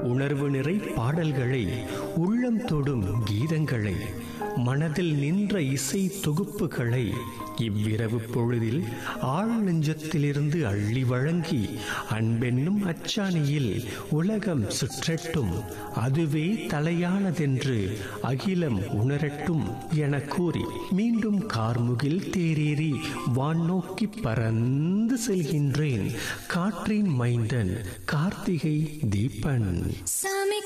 உணர்வு நிறை பாடல்களை உள்ளம் தொடும் கீதங்களை மனதில் நின்ற இசை தொகுப்புகளை இவ்விரவு பொழுதில் ஆழ் நெஞ்சத்திலிருந்து அள்ளி வழங்கி அன்பென்னும் அச்சாணியில் உலகம் சுற்றட்டும் அதுவே தலையானதென்று அகிலம் உணரட்டும் என கூறி மீண்டும் கார்முகில் தேரேறி வான் நோக்கி பறந்து செல்கின்றேன் காற்றின் மைந்தன் கார்த்திகை தீபன் சாமி